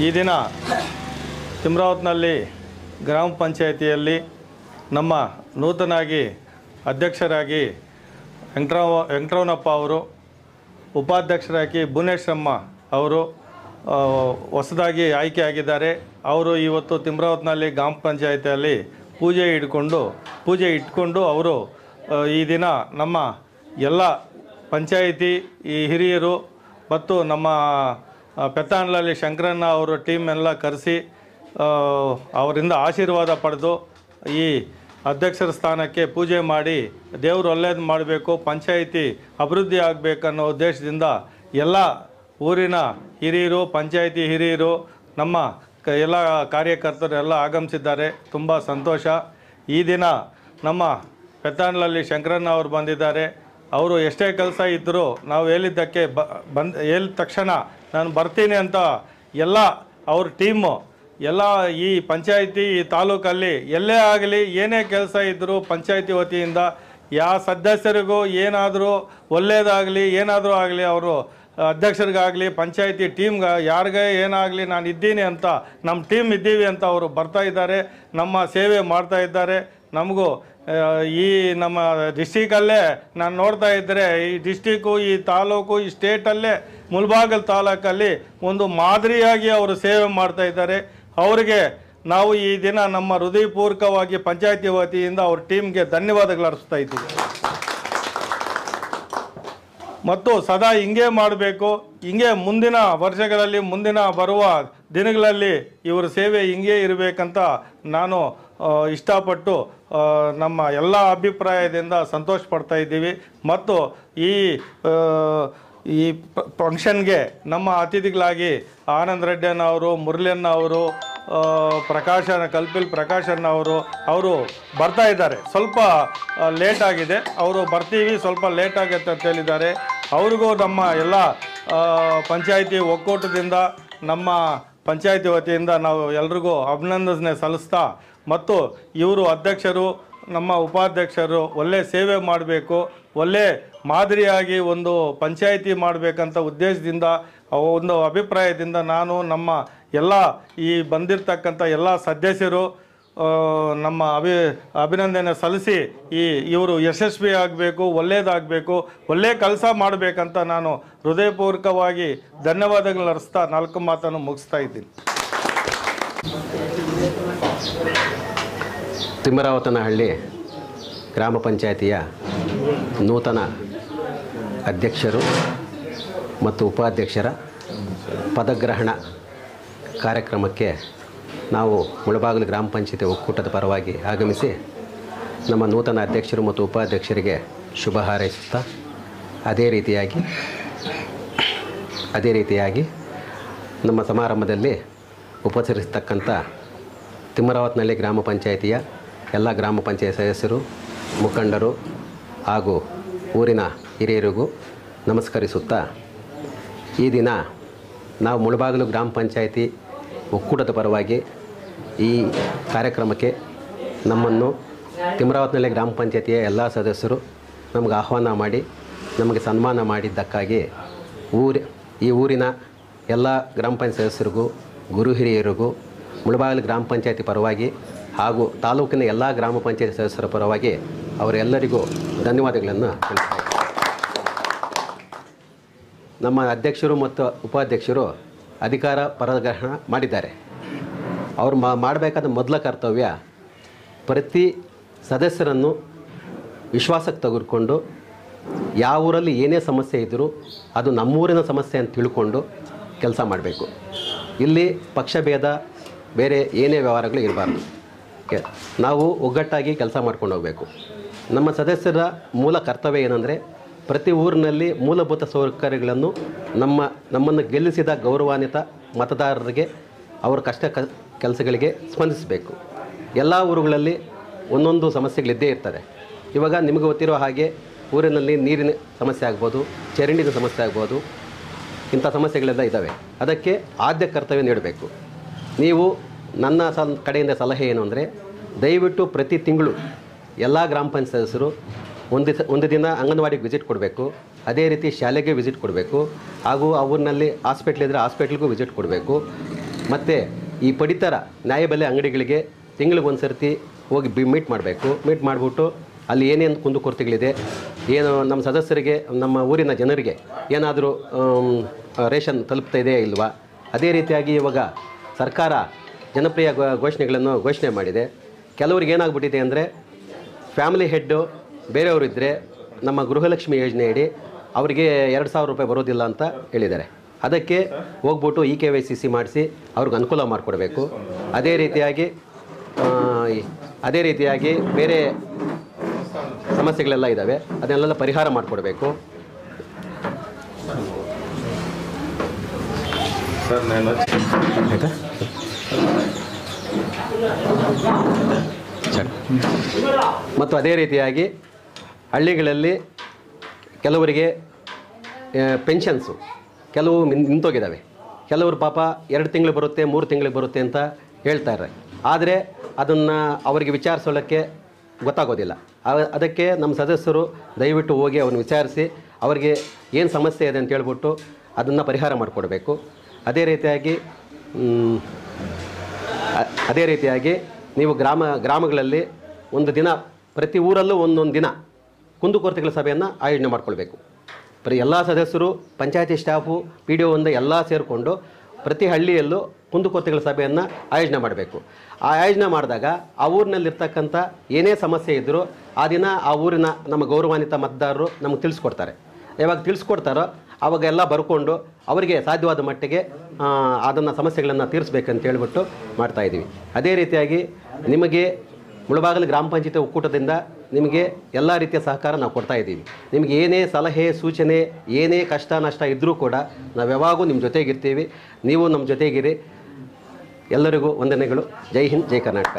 ಈ ದಿನ ತಿಮ್ರಾವತ್ನಲ್ಲಿ ಗ್ರಾಮ ಪಂಚಾಯಿತಿಯಲ್ಲಿ ನಮ್ಮ ನೂತನಾಗಿ ಅಧ್ಯಕ್ಷರಾಗಿ ವೆಂಕಟರಾವ ವೆಂಕಟರಮಣಪ್ಪ ಅವರು ಉಪಾಧ್ಯಕ್ಷರಾಗಿ ಭುವನೇಶ್ವರಮ್ಮ ಅವರು ಆ, ಹೊಸದಾಗಿ ಆಯ್ಕೆಯಾಗಿದ್ದಾರೆ ಅವರು ಇವತ್ತು ತಿಮ್ರಾವತ್ನಲ್ಲಿ ಗ್ರಾಮ ಪಂಚಾಯಿತಿಯಲ್ಲಿ ಪೂಜೆ ಇಟ್ಕೊಂಡು ಪೂಜೆ ಇಟ್ಕೊಂಡು ಅವರು ಆ, ಈ ದಿನ ನಮ್ಮ ಎಲ್ಲ ಪಂಚಾಯಿತಿ ಈ ಹಿರಿಯರು ಮತ್ತು ನಮ್ಮ ಆ, ಪೆತ್ತಾನ್ಲಲ್ಲಿ ಶಂಕರಣ್ಣ ಅವರ ಟೀಮ್ ಎಲ್ಲ ಕರೆಸಿ ಆ, ಅವರಿಂದ ಆಶೀರ್ವಾದ ಪಡೆದು ಈ ಅಧ್ಯಕ್ಷರ ಸ್ಥಾನಕ್ಕೆ ಪೂಜೆ ಮಾಡಿ ದೇವರು ಒಳ್ಳೇದು ಮಾಡಬೇಕು ಪಂಚಾಯಿತಿ ಅಭಿವೃದ್ಧಿ ಆಗಬೇಕನ್ನೋ ಉದ್ದೇಶದಿಂದ ಎಲ್ಲ ಊರಿನ ಹಿರಿಯರು ಪಂಚಾಯಿತಿ ಹಿರಿಯರು ನಮ್ಮ ಕ ಎಲ್ಲ ಕಾರ್ಯಕರ್ತರು ಎಲ್ಲ ಆಗಮಿಸಿದ್ದಾರೆ ತುಂಬ ಸಂತೋಷ ಈ ದಿನ ನಮ್ಮ ಪೆತ್ತಾನ್ಲಲ್ಲಿ ಶಂಕರಣ್ಣ ಅವರು ಬಂದಿದ್ದಾರೆ ಅವರು ಎಷ್ಟೇ ಕೆಲಸ ಇದ್ದರೂ ನಾವು ಹೇಳಿದ್ದಕ್ಕೆ ಬ ಬಂದ್ ಹೇಳಿದ ತಕ್ಷಣ ನಾನು ಬರ್ತೀನಿ ಅಂತ ಎಲ್ಲ ಅವ್ರ ಟೀಮು ಎಲ್ಲ ಈ ಪಂಚಾಯಿತಿ ಈ ತಾಲೂಕಲ್ಲಿ ಎಲ್ಲೇ ಆಗಲಿ ಏನೇ ಕೆಲಸ ಇದ್ದರೂ ಪಂಚಾಯಿತಿ ವತಿಯಿಂದ ಯಾವ ಸದಸ್ಯರಿಗೂ ಏನಾದರೂ ಒಳ್ಳೆಯದಾಗಲಿ ಏನಾದರೂ ಆಗಲಿ ಅವರು ಅಧ್ಯಕ್ಷರಿಗಾಗಲಿ ಪಂಚಾಯಿತಿ ಟೀಮ್ಗೆ ಯಾರಿಗೆ ಏನಾಗಲಿ ನಾನು ಇದ್ದೀನಿ ಅಂತ ನಮ್ಮ ಟೀಮ್ ಇದ್ದೀವಿ ಅಂತ ಅವರು ಬರ್ತಾ ಇದ್ದಾರೆ ನಮ್ಮ ಸೇವೆ ಮಾಡ್ತಾ ಇದ್ದಾರೆ ನಮಗೂ ಆ, ಈ ನಮ್ಮ ಡಿಸ್ಟಿಕಲ್ಲೇ ನಾನು ನೋಡ್ತಾ ಇದ್ದರೆ ಈ ಡಿಸ್ಟಿಕ್ಕು ಈ ತಾಲೂಕು ಈ ಸ್ಟೇಟಲ್ಲೇ ಮುಲ್ಬಾಗಲ್ ತಾಲೂಕಲ್ಲಿ ಒಂದು ಮಾದರಿಯಾಗಿ ಅವರು ಸೇವೆ ಮಾಡ್ತಾ ಇದ್ದಾರೆ ಅವರಿಗೆ ನಾವು ಈ ದಿನ ನಮ್ಮ ಹೃದಯಪೂರ್ವಕವಾಗಿ ಪಂಚಾಯತಿ ವತಿಯಿಂದ ಅವ್ರ ಟೀಮ್ಗೆ ಧನ್ಯವಾದಗಳು ಅರ್ಪಿಸ್ತಾ ಇದ್ದೀವಿ ಮತ್ತು ಸದಾ ಹಿಂಗೆ ಮಾಡಬೇಕು ಹಿಂಗೆ ಮುಂದಿನ ವರ್ಷಗಳಲ್ಲಿ ಮುಂದಿನ ಬರುವ ದಿನಗಳಲ್ಲಿ ಇವರ ಸೇವೆ ಹಿಂಗೆ ಇರಬೇಕಂತ ನಾನು ಆ, ಇಷ್ಟಪಟ್ಟು ಆ, ನಮ್ಮ ಎಲ್ಲ ಅಭಿಪ್ರಾಯದಿಂದ ಸಂತೋಷ ಪಡ್ತಾ ಇದ್ದೀವಿ ಮತ್ತು ಈ ಆ, ಈ ಪ- ಫಂಕ್ಷನ್ಗೆ ನಮ್ಮ ಅತಿಥಿಗಳಾಗಿ ಆನಂದ್ ರೆಡ್ಡಣ್ಣ ಅವರು ಮುರಳಿಯಣ್ಣ ಅವರು ಆ, ಪ್ರಕಾಶನ ಕಲ್ಪಿಲ್ ಪ್ರಕಾಶಣ್ಣ ಅವರು ಅವರು ಬರ್ತಾ ಇದ್ದಾರೆ ಸ್ವಲ್ಪ ಲೇಟ್ ಆಗಿದೆ ಅವರು ಬರ್ತೀವಿ ಸ್ವಲ್ಪ ಲೇಟ್ ಆಗುತ್ತೆ ಅಂತ ಹೇಳಿದ್ದಾರೆ ಅವ್ರಿಗೂ ನಮ್ಮ ಎಲ್ಲ ಆ, ಪಂಚಾಯಿತಿ ಒಕ್ಕೂಟದಿಂದ ನಮ್ಮ ಪಂಚಾಯಿತಿ ವತಿಯಿಂದ ನಾವು ಎಲ್ರಿಗೂ ಅಭಿನಂದನೆ ಸಲ್ಲಿಸ್ತಾ ಮತ್ತು ಇವರು ಅಧ್ಯಕ್ಷರು ನಮ್ಮ ಉಪಾಧ್ಯಕ್ಷರು ಒಳ್ಳೆ ಸೇವೆ ಮಾಡಬೇಕು ಒಳ್ಳೆ ಮಾದರಿಯಾಗಿ ಒಂದು ಪಂಚಾಯಿತಿ ಮಾಡಬೇಕಂತ ಉದ್ದೇಶದಿಂದ ಆ ಒಂದು ಅಭಿಪ್ರಾಯದಿಂದ ನಾನು ನಮ್ಮ ಎಲ್ಲ ಈ ಬಂದಿರತಕ್ಕಂಥ ಎಲ್ಲ ಸದಸ್ಯರು ಆ, ನಮ್ಮ ಅಭಿ ಅಭಿನಂದನೆ ಸಲ್ಲಿಸಿ ಈ ಇವರು ಯಶಸ್ವಿ ಆಗಬೇಕು ಒಳ್ಳೆಯದಾಗಬೇಕು ಒಳ್ಳೆ ಕೆಲಸ ಮಾಡಬೇಕಂತ ನಾನು ಹೃದಯಪೂರ್ವಕವಾಗಿ ಧನ್ಯವಾದಗಳು ಅರ್ಸ್ತಾ ನಾಲ್ಕು ಮಾತನ್ನು ಮುಗಿಸ್ತಾ ಇದ್ದೀನಿ ತಿಮ್ಮರಾವತನಹಳ್ಳಿ ಗ್ರಾಮ ಪಂಚಾಯಿತಿಯ ನೂತನ ಅಧ್ಯಕ್ಷರು ಮತ್ತು ಉಪಾಧ್ಯಕ್ಷರ ಪದಗ್ರಹಣ ಕಾರ್ಯಕ್ರಮಕ್ಕೆ ನಾವು ಮುಳಬಾಗಿಲು ಗ್ರಾಮ ಪಂಚಾಯತಿ ಒಕ್ಕೂಟದ ಪರವಾಗಿ ಆಗಮಿಸಿ ನಮ್ಮ ನೂತನ ಅಧ್ಯಕ್ಷರು ಮತ್ತು ಉಪಾಧ್ಯಕ್ಷರಿಗೆ ಶುಭ ಹಾರೈಸುತ್ತಾ ಅದೇ ರೀತಿಯಾಗಿ ಅದೇ ರೀತಿಯಾಗಿ ನಮ್ಮ ಸಮಾರಂಭದಲ್ಲಿ ಉಪಚರಿಸ್ತಕ್ಕಂಥ ತಿಮ್ಮರಾವತ್ನಹಳ್ಳಿ ಗ್ರಾಮ ಪಂಚಾಯಿತಿಯ ಎಲ್ಲ ಗ್ರಾಮ ಪಂಚಾಯತ್ ಸದಸ್ಯರು ಮುಖಂಡರು ಹಾಗೂ ಊರಿನ ಹಿರಿಯರಿಗೂ ನಮಸ್ಕರಿಸುತ್ತಾ ಈ ದಿನ ನಾವು ಮುಳಬಾಗಿಲು ಗ್ರಾಮ ಪಂಚಾಯಿತಿ ಒಕ್ಕೂಟದ ಪರವಾಗಿ ಈ ಕಾರ್ಯಕ್ರಮಕ್ಕೆ ನಮ್ಮನ್ನು ತಿಮ್ಮರಾವತ್ನಹಳ್ಳಿ ಗ್ರಾಮ ಪಂಚಾಯಿತಿಯ ಎಲ್ಲ ಸದಸ್ಯರು ನಮಗೆ ಆಹ್ವಾನ ಮಾಡಿ ನಮಗೆ ಸನ್ಮಾನ ಮಾಡಿದ್ದಕ್ಕಾಗಿ ಊರಿ ಈ ಊರಿನ ಎಲ್ಲ ಗ್ರಾಮ ಪಂಚಾಯತ್ ಸದಸ್ಯರಿಗೂ ಗುರು ಹಿರಿಯರಿಗೂ ಮುಳಬಾಗಿಲು ಗ್ರಾಮ ಪಂಚಾಯತಿ ಪರವಾಗಿ ಹಾಗೂ ತಾಲೂಕಿನ ಎಲ್ಲ ಗ್ರಾಮ ಪಂಚಾಯತಿ ಸದಸ್ಯರ ಪರವಾಗಿ ಅವರೆಲ್ಲರಿಗೂ ಧನ್ಯವಾದಗಳನ್ನು ತಿಳಿಸ್ತಾ ಇದ್ದೀನಿ. ನಮ್ಮ ಅಧ್ಯಕ್ಷರು ಮತ್ತು ಉಪಾಧ್ಯಕ್ಷರು ಅಧಿಕಾರ ಪರಗ್ರಹಣ ಮಾಡಿದ್ದಾರೆ ಅವರು ಮಾ ಮಾಡಬೇಕಾದ ಮೊದಲ ಕರ್ತವ್ಯ ಪ್ರತಿ ಸದಸ್ಯರನ್ನು ವಿಶ್ವಾಸಕ್ಕೆ ತೆಗೆದುಕೊಂಡು ಯಾವ ಊರಲ್ಲಿ ಏನೇ ಸಮಸ್ಯೆ ಇದ್ದರೂ ಅದು ನಮ್ಮೂರಿನ ಸಮಸ್ಯೆ ಅಂತ ತಿಳ್ಕೊಂಡು ಕೆಲಸ ಮಾಡಬೇಕು ಇಲ್ಲಿ ಪಕ್ಷಭೇದ ಬೇರೆ ಏನೇ ವ್ಯವಹಾರಗಳು ಇರಬಾರ್ದು ಓಕೆ ನಾವು ಒಗ್ಗಟ್ಟಾಗಿ ಕೆಲಸ ಮಾಡ್ಕೊಂಡು ಹೋಗಬೇಕು ನಮ್ಮ ಸದಸ್ಯರ ಮೂಲ ಕರ್ತವ್ಯ ಏನಂದರೆ ಪ್ರತಿ ಊರಿನಲ್ಲಿ ಮೂಲಭೂತ ಸೌಕರ್ಯಗಳನ್ನು ನಮ್ಮ ನಮ್ಮನ್ನು ಗೆಲ್ಲಿಸಿದ ಗೌರವಾನ್ವಿತ ಮತದಾರರಿಗೆ ಅವರ ಕಷ್ಟ ಕ ಕೆಲಸಗಳಿಗೆ ಸ್ಪಂದಿಸಬೇಕು ಎಲ್ಲ ಊರುಗಳಲ್ಲಿ ಒಂದೊಂದು ಸಮಸ್ಯೆಗಳಿದ್ದೇ ಇರ್ತದೆ ಇವಾಗ ನಿಮಗೆ ಗೊತ್ತಿರೋ ಹಾಗೆ ಊರಿನಲ್ಲಿ ನೀರಿನ ಸಮಸ್ಯೆ ಆಗ್ಬೋದು ಚರಂಡಿನ ಸಮಸ್ಯೆ ಆಗ್ಬೋದು ಇಂಥ ಸಮಸ್ಯೆಗಳೆಲ್ಲ ಇದ್ದಾವೆ ಅದಕ್ಕೆ ಆದ್ಯ ಕರ್ತವ್ಯ ನೀಡಬೇಕು ನೀವು ನನ್ನ ಸಲ್ ಕಡೆಯಿಂದ ಸಲಹೆ ಏನು ಅಂದರೆ ದಯವಿಟ್ಟು ಪ್ರತಿ ತಿಂಗಳು ಎಲ್ಲ ಗ್ರಾಮ ಪಂಚಾಯತ್ ಸದಸ್ಯರು ಒಂದು ದಿವಸ ಒಂದು ದಿನ ಅಂಗನವಾಡಿಗೆ ವಿಸಿಟ್ ಕೊಡಬೇಕು ಅದೇ ರೀತಿ ಶಾಲೆಗೆ ವಿಸಿಟ್ ಕೊಡಬೇಕು ಹಾಗೂ ಆ ಊರಿನಲ್ಲಿ ಹಾಸ್ಪಿಟ್ಲ್ ಇದ್ದರೆ ಹಾಸ್ಪಿಟ್ಲ್ಗೂ ವಿಸಿಟ್ ಕೊಡಬೇಕು ಮತ್ತು ಈ ಪಡಿತರ ನ್ಯಾಯಬೆಲೆ ಅಂಗಡಿಗಳಿಗೆ ತಿಂಗಳಿಗೆ ಒಂದು ಸರ್ತಿ ಹೋಗಿ ಬಿ ಮೀಟ್ ಮಾಡಬೇಕು ಮೀಟ್ ಮಾಡಿಬಿಟ್ಟು ಅಲ್ಲಿ ಏನೇನು ಕುಂದುಕೊರತೆಗಳಿದೆ ಏನು ನಮ್ಮ ಸದಸ್ಯರಿಗೆ ನಮ್ಮ ಊರಿನ ಜನರಿಗೆ ಏನಾದರೂ ರೇಷನ್ ತಲುಪ್ತಾ ಇದೆಯಾ ಇಲ್ವಾ ಅದೇ ರೀತಿಯಾಗಿ ಇವಾಗ ಸರ್ಕಾರ ಜನಪ್ರಿಯ ಘೋ- ಘೋಷಣೆಗಳನ್ನು ಘೋಷಣೆ ಮಾಡಿದೆ ಕೆಲವ್ರಿಗೆ ಏನಾಗ್ಬಿಟ್ಟಿದೆ ಅಂದರೆ ಫ್ಯಾಮಿಲಿ ಹೆಡ್ಡು ಬೇರೆಯವರು ಇದ್ದರೆ ನಮ್ಮ ಗೃಹಲಕ್ಷ್ಮಿ ಯೋಜನೆಯಡಿ ಅವರಿಗೆ ಎರಡು ಸಾವಿರ ರೂಪಾಯಿ ಬರೋದಿಲ್ಲ ಅಂತ ಹೇಳಿದ್ದಾರೆ ಅದಕ್ಕೆ ಹೋಗ್ಬಿಟ್ಟು E K Y C C ಮಾಡಿಸಿ ಅವ್ರಿಗೆ ಅನುಕೂಲ ಮಾಡಿಕೊಡ್ಬೇಕು ಅದೇ ರೀತಿಯಾಗಿ ಆ, ಈ- ಅದೇ ರೀತಿಯಾಗಿ ಬೇರೆ ಸಮಸ್ಯೆಗಳೆಲ್ಲ ಇದ್ದಾವೆ ಅದನ್ನೆಲ್ಲ ಪರಿಹಾರ ಮಾಡಿಕೊಡ್ಬೇಕು ಸರ್ ನಾನು ಮತ್ತು ಅದೇ ರೀತಿಯಾಗಿ ಹಳ್ಳಿಗಳಲ್ಲಿ ಕೆಲವರಿಗೆ ಪೆನ್ಷನ್ಸು ಕೆಲವು ಮಿನ್- ನಿಂತೋಗಿದ್ದಾವೆ ಕೆಲವರು ಪಾಪ ಎರಡು ತಿಂಗಳು ಬರುತ್ತೆ ಮೂರು ತಿಂಗಳಿಗೆ ಬರುತ್ತೆ ಅಂತ ಹೇಳ್ತಾರೆ ಆದರೆ ಅದನ್ನು ಅವರಿಗೆ ವಿಚಾರಿಸೋಳಕ್ಕೆ ಗೊತ್ತಾಗೋದಿಲ್ಲ ಅವ- ಅದಕ್ಕೆ ನಮ್ಮ ಸದಸ್ಯರು ದಯವಿಟ್ಟು ಹೋಗಿ ಅವನ್ನ ವಿಚಾರಿಸಿ ಅವರಿಗೆ ಏನು ಸಮಸ್ಯೆ ಇದೆ ಅಂತ ಹೇಳ್ಬಿಟ್ಟು ಅದನ್ನು ಪರಿಹಾರ ಮಾಡಿಕೊಡ್ಬೇಕು ಅದೇ ರೀತಿಯಾಗಿ ಮ್, ಅ- ಅದೇ ರೀತಿಯಾಗಿ ನೀವು ಗ್ರಾಮ ಗ್ರಾಮಗಳಲ್ಲಿ ಒಂದು ದಿನ ಪ್ರತಿ ಊರಲ್ಲೂ ಒಂದೊಂದು ದಿನ ಕುಂದುಕೊರತೆಗಳ ಸಭೆಯನ್ನು ಆಯೋಜನೆ ಮಾಡ್ಕೊಳ್ಬೇಕು ಬರೀ ಎಲ್ಲ ಸದಸ್ಯರು ಪಂಚಾಯತಿ ಸ್ಟಾಫು ಪಿ ಡಿ ಒಯಿಂದ ಎಲ್ಲ ಸೇರಿಕೊಂಡು ಪ್ರತಿ ಹಳ್ಳಿಯಲ್ಲೂ ಕುಂದುಕೊರತೆಗಳ ಸಭೆಯನ್ನು ಆಯೋಜನೆ ಮಾಡಬೇಕು ಆ ಆಯೋಜನೆ ಮಾಡಿದಾಗ ಆ ಊರಿನಲ್ಲಿರ್ತಕ್ಕಂಥ ಏನೇ ಸಮಸ್ಯೆ ಇದ್ದರೂ ಆ ದಿನ ಆ ಊರಿನ ನಮ್ಮ ಗೌರವಾನ್ವಿತ ಮತದಾರರು ನಮಗೆ ತಿಳಿಸ್ಕೊಡ್ತಾರೆ ಯಾವಾಗ ತಿಳಿಸ್ಕೊಡ್ತಾರೋ ಅವಾಗ ಎಲ್ಲ ಬರ್ಕೊಂಡು ಅವರಿಗೆ ಸಾಧ್ಯವಾದ ಮಟ್ಟಿಗೆ ಅದನ್ನು ಸಮಸ್ಯೆಗಳನ್ನು ತೀರಿಸ್ಬೇಕಂತ ಹೇಳ್ಬಿಟ್ಟು ಮಾಡ್ತಾ ಇದ್ದೀವಿ ಅದೇ ರೀತಿಯಾಗಿ ನಿಮಗೆ ಮುಳಬಾಗಲು ಗ್ರಾಮ ಪಂಚಾಯತಿ ಒಕ್ಕೂಟದಿಂದ ನಿಮಗೆ ಎಲ್ಲ ರೀತಿಯ ಸಹಕಾರ ನಾವು ಕೊಡ್ತಾ ಇದ್ದೀವಿ ನಿಮಗೆ ಏನೇ ಸಲಹೆ ಸೂಚನೆ ಏನೇ ಕಷ್ಟ ನಷ್ಟ ಇದ್ದರೂ ಕೂಡ ನಾವು ಯಾವಾಗೂ ನಿಮ್ಮ ಜೊತೆಗಿರ್ತೀವಿ ನೀವು ನಮ್ಮ ಜೊತೆಗಿರಿ ಎಲ್ಲರಿಗೂ ವಂದನೆಗಳು ಜೈ ಹಿಂದ್ ಜೈ ಕರ್ನಾಟಕ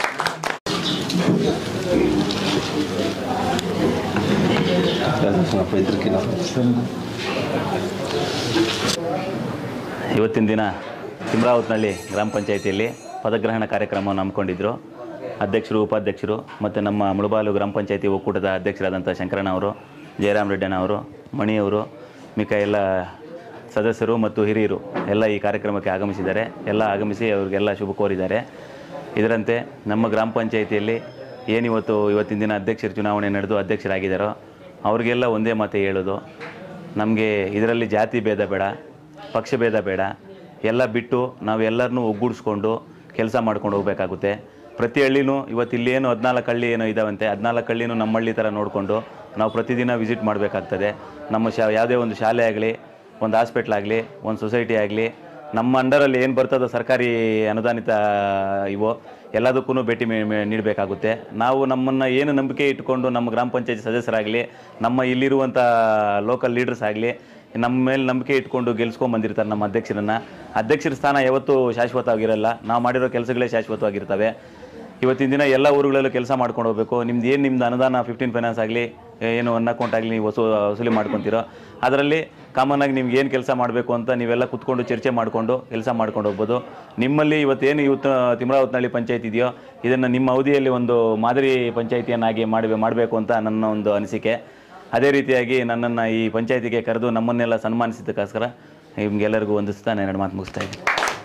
ಇವತ್ತಿನ ದಿನ ತಿಮ್ರಾವತ್ನಹಳ್ಳಿ ಗ್ರಾಮ ಪಂಚಾಯಿತಿಯಲ್ಲಿ ಪದಗ್ರಹಣ ಕಾರ್ಯಕ್ರಮವನ್ನು ಹಮ್ಮಿಕೊಂಡಿದ್ದರು ಅಧ್ಯಕ್ಷರು ಉಪಾಧ್ಯಕ್ಷರು ಮತ್ತು ನಮ್ಮ ಮುಳಬಾಲು ಗ್ರಾಮ ಪಂಚಾಯಿತಿ ಒಕ್ಕೂಟದ ಅಧ್ಯಕ್ಷರಾದಂಥ ಶಂಕರಣ್ಣ ಅವರು ಜಯರಾಮ್ ರೆಡ್ಡಣ್ಣ ಅವರು ಮಣಿಯವರು ಮಿಕ್ಕ ಎಲ್ಲ ಸದಸ್ಯರು ಮತ್ತು ಹಿರಿಯರು ಎಲ್ಲ ಈ ಕಾರ್ಯಕ್ರಮಕ್ಕೆ ಆಗಮಿಸಿದ್ದಾರೆ ಎಲ್ಲ ಆಗಮಿಸಿ ಅವರಿಗೆಲ್ಲ ಶುಭ ಕೋರಿದ್ದಾರೆ ಇದರಂತೆ ನಮ್ಮ ಗ್ರಾಮ ಪಂಚಾಯಿತಿಯಲ್ಲಿ ಏನಿವತ್ತು ಇವತ್ತಿನ ದಿನ ಅಧ್ಯಕ್ಷರ ಚುನಾವಣೆ ನಡೆದು ಅಧ್ಯಕ್ಷರಾಗಿದ್ದಾರೋ ಅವರಿಗೆಲ್ಲ ಒಂದೇ ಮಾತೆ ಹೇಳೋದು ನಮಗೆ ಇದರಲ್ಲಿ ಜಾತಿ ಭೇದ ಬೇಡ ಪಕ್ಷ ಭೇದ ಬೇಡ ಎಲ್ಲ ಬಿಟ್ಟು ನಾವು ಎಲ್ಲರನ್ನೂ ಒಗ್ಗೂಡಿಸ್ಕೊಂಡು ಕೆಲಸ ಮಾಡ್ಕೊಂಡು ಹೋಗಬೇಕಾಗುತ್ತೆ ಪ್ರತಿ ಹಳ್ಳಿನೂ ಇವತ್ತು ಇಲ್ಲೇನು ಹದಿನಾಲ್ಕು ಹಳ್ಳಿ ಏನೋ ಇದಾವಂತೆ ಹದಿನಾಲ್ಕು ಹಳ್ಳಿನೂ ನಮ್ಮ ಹಳ್ಳಿ ಥರ ನೋಡಿಕೊಂಡು ನಾವು ಪ್ರತಿದಿನ ವಿಸಿಟ್ ಮಾಡಬೇಕಾಗ್ತದೆ ನಮ್ಮ ಶಾ ಯಾವುದೇ ಒಂದು ಶಾಲೆ ಆಗಲಿ ಒಂದು ಹಾಸ್ಪಿಟ್ಲ್ ಆಗಲಿ ಒಂದು ಸೊಸೈಟಿ ಆಗಲಿ ನಮ್ಮ ಅಂಡರಲ್ಲಿ ಏನು ಬರ್ತದೋ ಸರ್ಕಾರಿ ಅನುದಾನಿತ ಇವು ಎಲ್ಲದಕ್ಕೂ ಭೇಟಿ ಮೇ- ಮೇ- ನೀಡಬೇಕಾಗುತ್ತೆ ನಾವು ನಮ್ಮನ್ನು ಏನು ನಂಬಿಕೆ ಇಟ್ಕೊಂಡು ನಮ್ಮ ಗ್ರಾಮ ಪಂಚಾಯತಿ ಸದಸ್ಯರಾಗಲಿ ನಮ್ಮ ಇಲ್ಲಿರುವಂಥ ಲೋಕಲ್ ಲೀಡರ್ಸ್ ಆಗಲಿ ನಮ್ಮ ಮೇಲೆ ನಂಬಿಕೆ ಇಟ್ಕೊಂಡು ಗೆಲ್ಸ್ಕೊಂಡ್ ಬಂದಿರ್ತಾರೆ ನಮ್ಮ ಅಧ್ಯಕ್ಷರನ್ನು ಅಧ್ಯಕ್ಷರ ಸ್ಥಾನ ಯಾವತ್ತೂ ಶಾಶ್ವತವಾಗಿರಲ್ಲ ನಾವು ಮಾಡಿರೋ ಕೆಲಸಗಳೇ ಶಾಶ್ವತವಾಗಿರ್ತವೆ ಇವತ್ತಿನ ದಿನ ಎಲ್ಲ ಊರುಗಳಲ್ಲೂ ಕೆಲಸ ಮಾಡ್ಕೊಂಡು ಹೋಗಬೇಕು ನಿಮ್ದು ಏನು ನಿಮ್ದು ಅನುದಾನ ಫಿಫ್ಟೀನ್ ಫೈನಾನ್ಸ್ ಆಗಲಿ ಏನು ಒನ್ ಅಕೌಂಟ್ ಆಗಲಿ ನೀವು ವಸೂ ವಸೂಲಿ ಮಾಡ್ಕೊತೀರೋ ಅದರಲ್ಲಿ ಕಾಮನ್ ಆಗಿ ನಿಮ್ಗೆ ಏನು ಕೆಲಸ ಮಾಡಬೇಕು ಅಂತ ನೀವೆಲ್ಲ ಕುತ್ಕೊಂಡು ಚರ್ಚೆ ಮಾಡಿಕೊಂಡು ಕೆಲಸ ಮಾಡ್ಕೊಂಡು ಹೋಗ್ಬೋದು ನಿಮ್ಮಲ್ಲಿ ಇವತ್ತೇನು ಇವತ್ತು ತಿಮ್ರಾವತ್ನಹಳ್ಳಿ ಪಂಚಾಯತ್ ಇದೆಯೋ ಇದನ್ನು ನಿಮ್ಮ ಅವಧಿಯಲ್ಲಿ ಒಂದು ಮಾದರಿ ಪಂಚಾಯಿತಿಯನ್ನಾಗಿ ಮಾಡಿ ಮಾಡಬೇಕು ಅಂತ ನನ್ನ ಒಂದು ಅನಿಸಿಕೆ ಅದೇ ರೀತಿಯಾಗಿ ನನ್ನನ್ನು ಈ ಪಂಚಾಯತಿಗೆ ಕರೆದು ನಮ್ಮನ್ನೆಲ್ಲ ಸನ್ಮಾನಿಸಿದ್ದಕ್ಕೋಸ್ಕರ ನಿಮ್ಗೆಲ್ಲರಿಗೂ ವಂದಿಸ್ತಾ ನಾನು ಎರಡು ಮಾತು ಮುಗಿಸ್ತಾ ಇದ್ದೀನಿ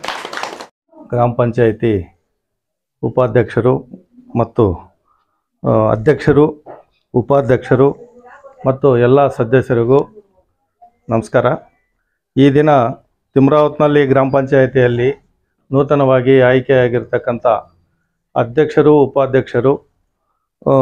ಗ್ರಾಮ ಪಂಚಾಯಿತಿ ಉಪಾಧ್ಯಕ್ಷರು ಮತ್ತು ಆ, ಅಧ್ಯಕ್ಷರು ಉಪಾಧ್ಯಕ್ಷರು ಮತ್ತು ಎಲ್ಲ ಸದಸ್ಯರಿಗೂ ನಮಸ್ಕಾರ ಈ ದಿನ ತಿಮ್ರಾವತ್ನಲ್ಲಿ ಗ್ರಾಮ ಪಂಚಾಯಿತಿಯಲ್ಲಿ ನೂತನವಾಗಿ ಆಯ್ಕೆಯಾಗಿರ್ತಕ್ಕಂಥ ಅಧ್ಯಕ್ಷರು ಉಪಾಧ್ಯಕ್ಷರು ಆ,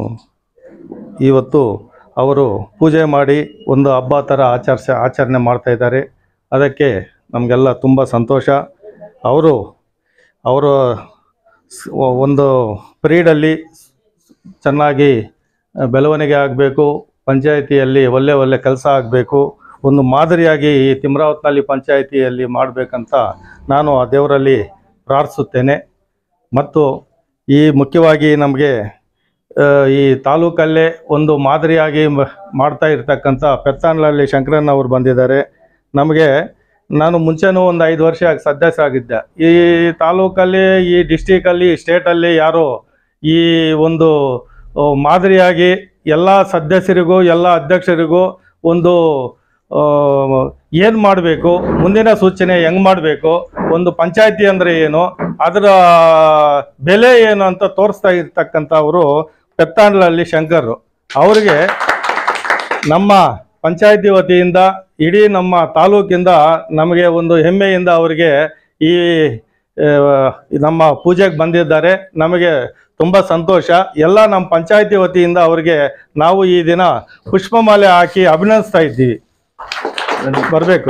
ಇವತ್ತು ಅವರು ಪೂಜೆ ಮಾಡಿ ಒಂದು ಹಬ್ಬ ಥರ ಆಚರಿಸ ಆಚರಣೆ ಮಾಡ್ತಾ ಇದ್ದಾರೆ ಅದಕ್ಕೆ ನಮಗೆಲ್ಲ ತುಂಬ ಸಂತೋಷ ಅವರು ಅವರ ಸ್- ಒಂದು ಪೀರಿಯಡಲ್ಲಿ ಚೆನ್ನಾಗಿ ಬೆಳವಣಿಗೆ ಆಗಬೇಕು ಪಂಚಾಯಿತಿಯಲ್ಲಿ ಒಳ್ಳೆ ಒಳ್ಳೆ ಕೆಲಸ ಆಗಬೇಕು ಒಂದು ಮಾದರಿಯಾಗಿ ಈ ತಿಮ್ರಾವತ್ನಲ್ಲಿ ಪಂಚಾಯಿತಿಯಲ್ಲಿ ಮಾಡಬೇಕಂತ ನಾನು ಆ ದೇವರಲ್ಲಿ ಪ್ರಾರ್ಥಿಸುತ್ತೇನೆ ಮತ್ತು ಈ ಮುಖ್ಯವಾಗಿ ನಮಗೆ ಆ, ಈ ತಾಲೂಕಲ್ಲೇ ಒಂದು ಮಾದರಿಯಾಗಿ ಮ- ಮಾಡ್ತಾ ಇರ್ತಕ್ಕಂಥ ಪೆತ್ತಾನ್ಲಲ್ಲಿ ಶಂಕರಣ್ಣ ಅವರು ಬಂದಿದ್ದಾರೆ ನಮಗೆ ನಾನು ಮುಂಚೆನೂ ಒಂದು ಐದು ವರ್ಷ ಸದಸ್ಯ ಆಗಿದ್ದೆ ಈ ತಾಲೂಕಲ್ಲಿ ಈ ಡಿಸ್ಟಿಕಲ್ಲಿ ಸ್ಟೇಟಲ್ಲಿ ಯಾರು ಈ ಒಂದು ಆ, ಮಾದರಿಯಾಗಿ ಎಲ್ಲ ಸದಸ್ಯರಿಗೂ ಎಲ್ಲ ಅಧ್ಯಕ್ಷರಿಗೂ ಒಂದು ಏನು ಮಾಡಬೇಕು ಮುಂದಿನ ಸೂಚನೆ ಹೆಂಗೆ ಮಾಡಬೇಕು ಒಂದು ಪಂಚಾಯತಿ ಅಂದರೆ ಏನು ಅದರ ಬೆಲೆ ಏನು ಅಂತ ತೋರಿಸ್ತಾ ಇರ್ತಕ್ಕಂಥವರು ಪೆತ್ತಾಂಡ್ಲಲ್ಲಿ ಶಂಕರ್ ಅವರಿಗೆ ನಮ್ಮ ಪಂಚಾಯತಿ ವತಿಯಿಂದ ಇಡೀ ನಮ್ಮ ತಾಲೂಕಿಂದ ನಮಗೆ ಒಂದು ಹೆಮ್ಮೆಯಿಂದ ಅವರಿಗೆ ಈ ಆ, ನಮ್ಮ ಪೂಜೆಗೆ ಬಂದಿದ್ದಾರೆ ನಮಗೆ ತುಂಬ ಸಂತೋಷ ಎಲ್ಲ ನಮ್ಮ ಪಂಚಾಯತಿ ವತಿಯಿಂದ ಅವರಿಗೆ ನಾವು ಈ ದಿನ ಪುಷ್ಪಮಾಲೆ ಹಾಕಿ ಅಭಿನಂದಿಸ್ತಾ ಇದ್ದೀವಿ ಬರಬೇಕು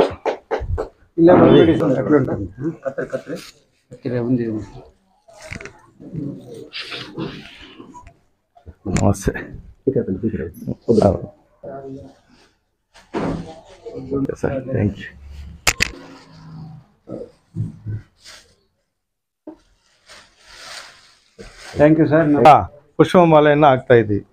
ನಮಸ್ತೆ sir thank you thank you sir ಆ, ಪುಷ್ಪಮಾಲೆಯನ್ನು ಹಾಕ್ತಾ ಇದ್ದೀವಿ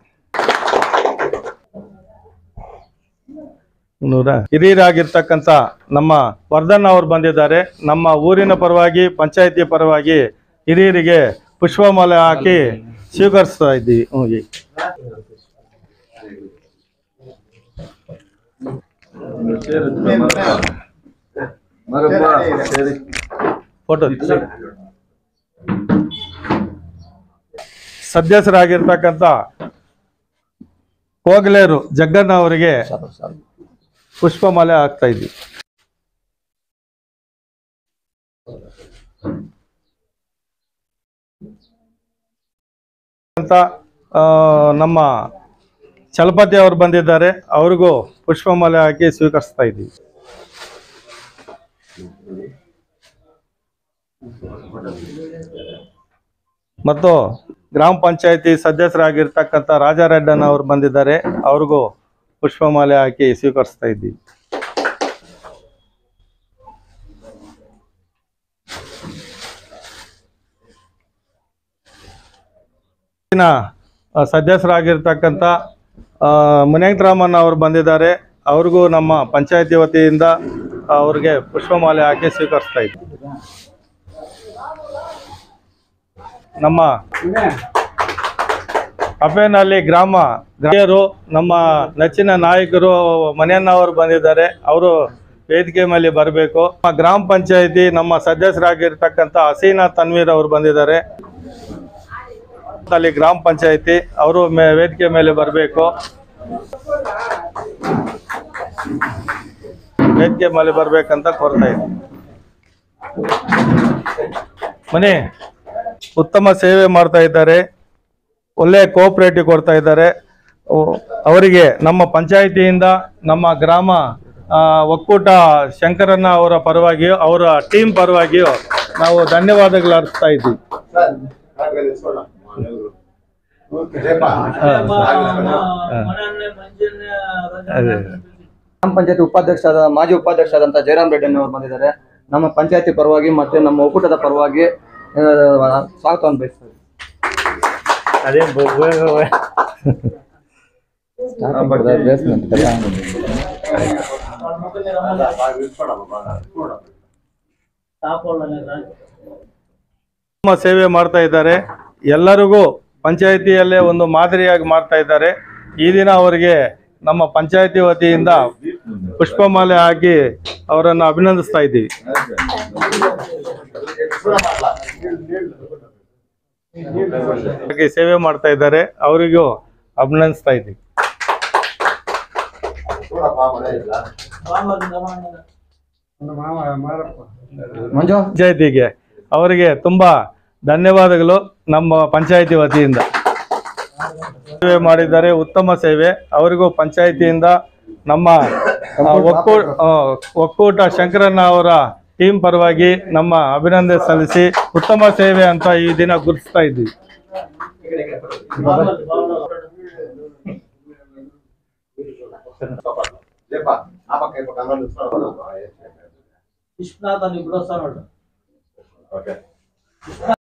ನೂರ ಹಿರಿಯರಾಗಿರ್ತಕ್ಕಂಥ ನಮ್ಮ ವರ್ಧನ್ ಅವರು ಬಂದಿದ್ದಾರೆ ನಮ್ಮ ಊರಿನ ಪರವಾಗಿ ಪಂಚಾಯತಿ ಪರವಾಗಿ ಹಿರಿಯರಿಗೆ ಪುಷ್ಪಮಾಲೆ ಹಾಕಿ ಸ್ವೀಕರಿಸ್ತಾ ಇದ್ದೀವಿ ಹ್ಞೂ ಈ. ಫೋಟೋ ಸದಸ್ಯರಾಗಿರ್ತಕ್ಕಂಥ ಕೋಗಲೇರು ಜಗ್ಗಣ್ಣ ಅವರಿಗೆ ಪುಷ್ಪಮಾಲೆ ಹಾಕ್ತಾ ಇದ್ವಿ ಅಂತ ಆ, ನಮ್ಮ ಚಲಪತಿ ಅವರು ಬಂದಿದ್ದಾರೆ ಅವ್ರಿಗೂ ಪುಷ್ಪಮಾಲೆ ಹಾಕಿ ಸ್ವೀಕರಿಸ್ತಾ ಇದ್ದೀವಿ ಮತ್ತು ಗ್ರಾಮ ಪಂಚಾಯತಿ ಸದಸ್ಯರಾಗಿರ್ತಕ್ಕಂಥ ರಾಜಾರೆಡ್ಡನ್ ಅವರು ಬಂದಿದ್ದಾರೆ ಅವ್ರಿಗೂ ಪುಷ್ಪಮಾಲೆ ಹಾಕಿ ಸ್ವೀಕರಿಸ್ತಾ ಇದ್ದೀವಿ ಇನ್ನ, ಆ, ಸದಸ್ಯರಾಗಿರ್ತಕ್ಕಂಥ ಮುನೇಂಕರಾಮನ್ ಅವರು ಬಂದಿದ್ದಾರೆ ಅವ್ರಿಗೂ ನಮ್ಮ ಪಂಚಾಯತಿ ವತಿಯಿಂದ ಅವ್ರಿಗೆ ಪುಷ್ಪಮಾಲೆ ಹಾಕಿ ಸ್ವೀಕರಿಸ್ತಾ ಇದ್ದೀವಿ ನಮ್ಮ ಅಪೇನಲ್ಲಿ ಗ್ರಾಮ ಗ್ರಾಮೀಯರು ನಮ್ಮ ನೆಚ್ಚಿನ ನಾಯಕರು ಮನೆಯನ್ನವರು ಬಂದಿದ್ದಾರೆ ಅವರು ವೇದಿಕೆ ಮೇಲೆ ಬರಬೇಕು ನಮ್ಮ ಗ್ರಾಮ ಪಂಚಾಯತಿ ನಮ್ಮ ಸದಸ್ಯರಾಗಿರ್ತಕ್ಕಂಥ ಹಸೀನಾ ತನ್ವೀರ್ ಅವರು ಬಂದಿದ್ದಾರೆ ಅಲ್ಲಿ ಗ್ರಾಮ ಪಂಚಾಯತಿ ಅವರು ಮೇ ವೇದಿಕೆ ಮೇಲೆ ಬರಬೇಕು ವೇದಿಕೆ ಮೇಲೆ ಬರ್ಬೇಕಂತ ಕೋರ್ತಾ ಇದ್ದೀನಿ ಮನೆ ಉತ್ತಮ ಸೇವೆ ಮಾಡ್ತಾ ಇದ್ದಾರೆ ಒಳ್ಳೆ ಕೋಆಪರೇಟಿವ್ ಕೊಡ್ತಾ ಇದ್ದಾರೆ ಅವ್- ಅವರಿಗೆ ನಮ್ಮ ಪಂಚಾಯಿತಿಯಿಂದ ನಮ್ಮ ಗ್ರಾಮ ಆ, ಒಕ್ಕೂಟ ಶಂಕರಣ್ಣ ಅವರ ಪರವಾಗಿಯೂ ಅವರ ಟೀಮ್ ಪರವಾಗಿಯೂ ನಾವು ಧನ್ಯವಾದಗಳು ಅರ್ಪಿಸ್ತಾ ಇದ್ದೀವಿ ಅದೇ ಗ್ರಾಮ ಪಂಚಾಯತಿ ಉಪಾಧ್ಯಕ್ಷ ಮಾಜಿ ಉಪಾಧ್ಯಕ್ಷ ಆದಂತ ಜಯರಾಮ್ ರೆಡ್ಡಿ ಅವರು ಬಂದಿದ್ದಾರೆ ನಮ್ಮ ಪಂಚಾಯತಿ ಪರವಾಗಿ ಮತ್ತೆ ನಮ್ಮ ಒಕ್ಕೂಟದ ಪರವಾಗಿ ಆ, ಸ್ವಾಗತವನ್ನು ಬಯಸ್ತಾರೆ ಉತ್ತಮ ಸೇವೆ ಮಾಡ್ತಾ ಇದ್ದಾರೆ ಎಲ್ಲರಿಗೂ ಪಂಚಾಯಿತಿಯಲ್ಲೇ ಒಂದು ಮಾದರಿಯಾಗಿ ಮಾಡ್ತಾ ಇದ್ದಾರೆ ಈ ದಿನ ಅವರಿಗೆ ನಮ್ಮ ಪಂಚಾಯಿತಿ ವತಿಯಿಂದ ಪುಷ್ಪಮಾಲೆ ಹಾಕಿ ಅವರನ್ನು ಅಭಿನಂದಿಸ್ತಾ ಇದ್ದೀವಿ ಹಾಗೆ ಸೇವೆ ಮಾಡ್ತಾ ಇದ್ದಾರೆ ಅವರಿಗೂ ಅಭಿನಂದಿಸ್ತಾ ಇದ್ದೀವಿ ಮಂಜು ಪಂಚಾಯತಿಗೆ ಅವರಿಗೆ ತುಂಬಾ ಧನ್ಯವಾದಗಳು ನಮ್ಮ ಪಂಚಾಯತಿ ವತಿಯಿಂದ ಸೇವೆ ಮಾಡಿದ್ದಾರೆ ಉತ್ತಮ ಸೇವೆ ಅವರಿಗೂ ಪಂಚಾಯತಿಯಿಂದ ನಮ್ಮ ಆ, ಒಕ್ಕೂ ಆ, ಒಕ್ಕೂಟ ಶಂಕರಣ್ಣ ಅವರ ಟೀಮ್ ಪರವಾಗಿ ನಮ್ಮ ಅಭಿನಂದನೆ ಸಲ್ಲಿಸಿ ಉತ್ತಮ ಸೇವೆ ಅಂತ ಈ ದಿನ ಗುರುತಿಸ್ತಾ ಇದ್ದೀವಿ ವಿಶ್ವನಾಥನ್ ಇಬ್ರು ಸರ್ ನೋಡ್ರಿ